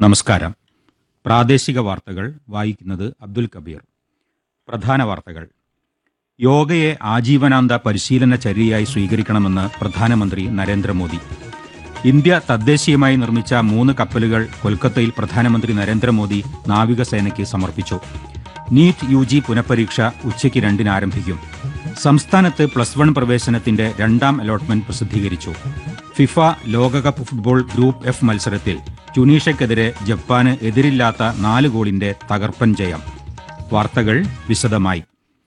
നമസ്കാരം പ്രാദേശിക വാർത്തകൾ വായിക്കുന്നത് അബ്ദുൽ കബീർ പ്രധാന വാർത്തകൾ യോഗയെ ആജീവനാന്ത പരിശീലന ചര്യയായി സ്വീകരിക്കണമെന്ന് പ്രധാനമന്ത്രി നരേന്ദ്രമോദി ഇന്ത്യ തദ്ദേശീയമായി നിർമ്മിച്ച മൂന്ന് കപ്പലുകൾ കൊൽക്കത്തയിൽ പ്രധാനമന്ത്രി നരേന്ദ്രമോദി നാവികസേനയ്ക്ക് സമർപ്പിച്ചു നീറ്റ് യു ജി പുനഃപരീക്ഷ ഉച്ചയ്ക്ക് രണ്ടിന് ആരംഭിക്കും സംസ്ഥാനത്ത് പ്ലസ് വൺ പ്രവേശനത്തിന്റെ രണ്ടാം അലോട്ട്മെന്റ് പ്രസിദ്ധീകരിച്ചു ഫിഫ ലോകകപ്പ് ഫുട്ബോൾ ഗ്രൂപ്പ് എഫ് മത്സരത്തിൽ ട്യൂണീഷ്യക്കെതിരെ ജപ്പാന് എതിരില്ലാത്ത നാല് ഗോളിന്റെ തകർപ്പൻ ജയം വാർത്തകൾ വിശദമായി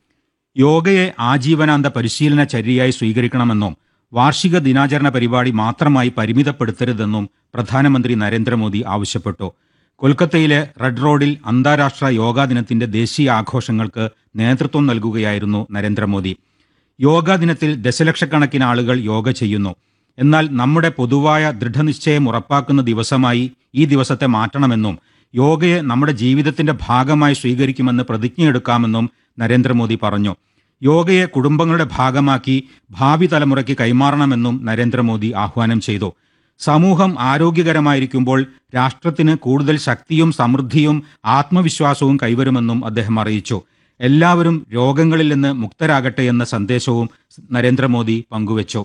യോഗയെ ആജീവനാന്ത പരിശീലന ചര്യയായി സ്വീകരിക്കണമെന്നും വാർഷിക ദിനാചരണ പരിപാടി മാത്രമായി പരിമിതപ്പെടുത്തരുതെന്നും പ്രധാനമന്ത്രി നരേന്ദ്രമോദി ആവശ്യപ്പെട്ടു കൊൽക്കത്തയിലെ റെഡ് റോഡിൽ അന്താരാഷ്ട്ര യോഗാ ദിനത്തിന്റെ ദേശീയ ആഘോഷങ്ങൾക്ക് നേതൃത്വം നൽകുകയായിരുന്നു നരേന്ദ്രമോദി യോഗാ ദിനത്തിൽ ദശലക്ഷക്കണക്കിന് ആളുകൾ യോഗ ചെയ്യുന്നു എന്നാൽ നമ്മുടെ പൊതുവായ ദൃഢനിശ്ചയം ഉറപ്പാക്കുന്ന ദിവസമായി ഈ ദിവസത്തെ മാറ്റണമെന്നും യോഗയെ നമ്മുടെ ജീവിതത്തിന്റെ ഭാഗമായി സ്വീകരിക്കുമെന്ന് പ്രതിജ്ഞയെടുക്കാമെന്നും നരേന്ദ്രമോദി പറഞ്ഞു യോഗയെ കുടുംബങ്ങളുടെ ഭാഗമാക്കി ഭാവി തലമുറയ്ക്ക് കൈമാറണമെന്നും നരേന്ദ്രമോദി ആഹ്വാനം ചെയ്തു സമൂഹം ആരോഗ്യകരമായിരിക്കുമ്പോൾ രാഷ്ട്രത്തിന് കൂടുതൽ ശക്തിയും സമൃദ്ധിയും ആത്മവിശ്വാസവും കൈവരുമെന്നും അദ്ദേഹം അറിയിച്ചു എല്ലാവരും രോഗങ്ങളിൽ നിന്ന് മുക്തരാകട്ടെ എന്ന സന്ദേശവും നരേന്ദ്രമോദി പങ്കുവച്ചു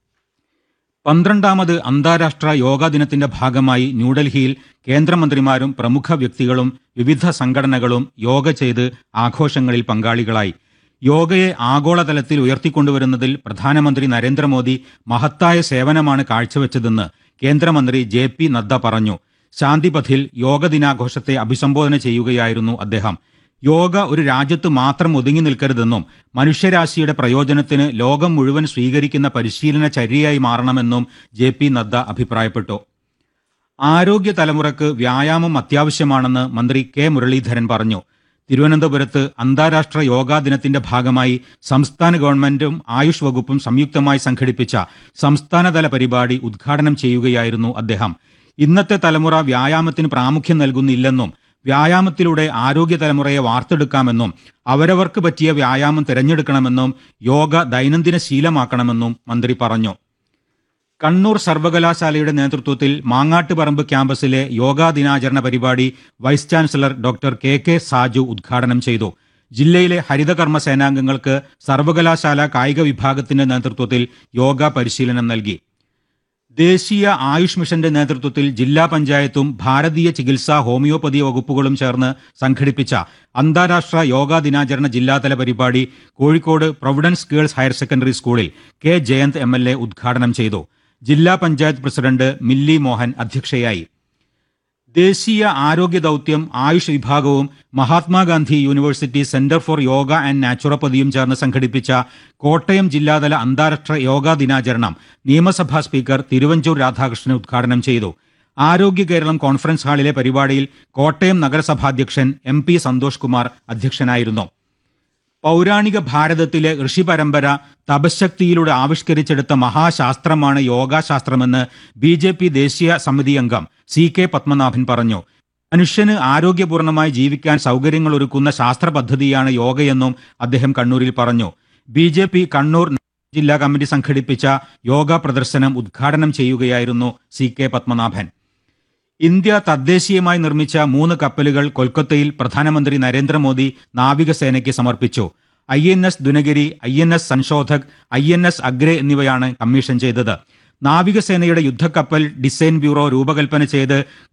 പന്ത്രണ്ടാമത് അന്താരാഷ്ട്ര യോഗാ ദിനത്തിന്റെ ഭാഗമായി ന്യൂഡൽഹിയിൽ കേന്ദ്രമന്ത്രിമാരും പ്രമുഖ വ്യക്തികളും വിവിധ സംഘടനകളും യോഗ ചെയ്ത് ആഘോഷങ്ങളിൽ പങ്കാളികളായി യോഗയെ ആഗോളതലത്തിൽ ഉയർത്തിക്കൊണ്ടുവരുന്നതിൽ പ്രധാനമന്ത്രി നരേന്ദ്രമോദി മഹത്തായ സേവനമാണ് കാഴ്ചവെച്ചതെന്ന് കേന്ദ്രമന്ത്രി ജെ പി നദ്ദ പറഞ്ഞു ശാന്തിപഥിൽ യോഗ ദിനാഘോഷത്തെ അഭിസംബോധന ചെയ്യുകയായിരുന്നു അദ്ദേഹം യോഗ ഒരു രാജ്യത്ത് മാത്രം ഒതുങ്ങി നിൽക്കരുതെന്നും മനുഷ്യരാശിയുടെ പ്രയോജനത്തിന് ലോകം മുഴുവൻ സ്വീകരിക്കുന്ന പരിശീലന ചര്യയായി മാറണമെന്നും ജെ പി നദ്ദ അഭിപ്രായപ്പെട്ടു ആരോഗ്യ തലമുറക്ക് വ്യായാമം അത്യാവശ്യമാണെന്ന് മന്ത്രി കെ മുരളീധരൻ പറഞ്ഞു തിരുവനന്തപുരത്ത് അന്താരാഷ്ട്ര യോഗാ ദിനത്തിന്റെ ഭാഗമായി സംസ്ഥാന ഗവൺമെന്റും ആയുഷ് വകുപ്പും സംയുക്തമായി സംഘടിപ്പിച്ച സംസ്ഥാനതല പരിപാടി ഉദ്ഘാടനം ചെയ്യുകയായിരുന്നു അദ്ദേഹം ഇന്നത്തെ തലമുറ വ്യായാമത്തിന് പ്രാമുഖ്യം നൽകുന്നില്ലെന്നും വ്യായാമത്തിലൂടെ ആരോഗ്യ തലമുറയെ വാർത്തെടുക്കാമെന്നും അവരവർക്ക് പറ്റിയ വ്യായാമം തിരഞ്ഞെടുക്കണമെന്നും യോഗ ദൈനംദിന ശീലമാക്കണമെന്നും മന്ത്രി പറഞ്ഞു കണ്ണൂർ സർവകലാശാലയുടെ നേതൃത്വത്തിൽ മാങ്ങാട്ടുപറമ്പ് ക്യാമ്പസിലെ യോഗാ ദിനാചരണ പരിപാടി vice chancellor doctor K K Saju ഉദ്ഘാടനം ചെയ്തു ജില്ലയിലെ ഹരിതകർമ്മ സേനാംഗങ്ങൾക്ക് സർവകലാശാല കായിക വിഭാഗത്തിന്റെ നേതൃത്വത്തിൽ യോഗ പരിശീലനം നൽകി ദേശീയ ആയുഷ് മിഷന്റെ നേതൃത്വത്തിൽ ജില്ലാ പഞ്ചായത്തും ഭാരതീയ ചികിത്സാ ഹോമിയോപ്പതി വകുപ്പുകളും ചേർന്ന് സംഘടിപ്പിച്ച അന്താരാഷ്ട്ര യോഗാ ദിനാചരണ ജില്ലാതല പരിപാടി Kozhikode Providence Girls Higher Secondary സ്കൂളിൽ K Jayanth M L A ഉദ്ഘാടനം ചെയ്തു ജില്ലാ പഞ്ചായത്ത് പ്രസിഡന്റ് മില്ലി മോഹൻ അധ്യക്ഷയായി ദേശീയ ആരോഗ്യ ദൗത്യം ആയുഷ് വിഭാഗവും Mahatma Gandhi university centre for yoga and നാച്ചുറോപ്പതിയും ചേർന്ന് സംഘടിപ്പിച്ച കോട്ടയം ജില്ലാതല അന്താരാഷ്ട്ര യോഗാ ദിനാചരണം നിയമസഭാ സ്പീക്കർ തിരുവഞ്ചൂർ രാധാകൃഷ്ണൻ ഉദ്ഘാടനം ചെയ്തു ആരോഗ്യ കേരളം കോൺഫറൻസ് ഹാളിലെ പരിപാടിയിൽ കോട്ടയം നഗരസഭാധ്യക്ഷൻ എം പി സന്തോഷ് കുമാർ അധ്യക്ഷനായിരുന്നു പൗരാണിക ഭാരതത്തിലെ ഋഷി പരമ്പര തപശക്തിയിലൂടെ ആവിഷ്കരിച്ചെടുത്ത മഹാശാസ്ത്രമാണ് യോഗാശാസ്ത്രമെന്ന് ബി ജെ പി ദേശീയ സമിതി അംഗം സി കെ പത്മനാഭൻ പറഞ്ഞു മനുഷ്യന് ആരോഗ്യപൂർണമായി ജീവിക്കാൻ സൗകര്യങ്ങൾ ഒരുക്കുന്ന ശാസ്ത്ര പദ്ധതിയാണ് യോഗയെന്നും അദ്ദേഹം കണ്ണൂരിൽ പറഞ്ഞു ബി ജെ പി കണ്ണൂർ ജില്ലാ കമ്മിറ്റി സംഘടിപ്പിച്ച യോഗ പ്രദർശനം ഉദ്ഘാടനം ചെയ്യുകയായിരുന്നു സി കെ പത്മനാഭൻ ഇന്ത്യ തദ്ദേശീയമായി നിർമ്മിച്ച മൂന്ന് കപ്പലുകൾ കൊൽക്കത്തയിൽ പ്രധാനമന്ത്രി നരേന്ദ്രമോദി നാവികസേനയ്ക്ക് സമർപ്പിച്ചു I N S Dunagiri I N S Sanshodhak I N S Agray എന്നിവയാണ് കമ്മീഷൻ ചെയ്തത് നാവികസേനയുടെ യുദ്ധക്കപ്പൽ ഡിസൈൻ ബ്യൂറോ രൂപകൽപ്പന ചെയ്ത്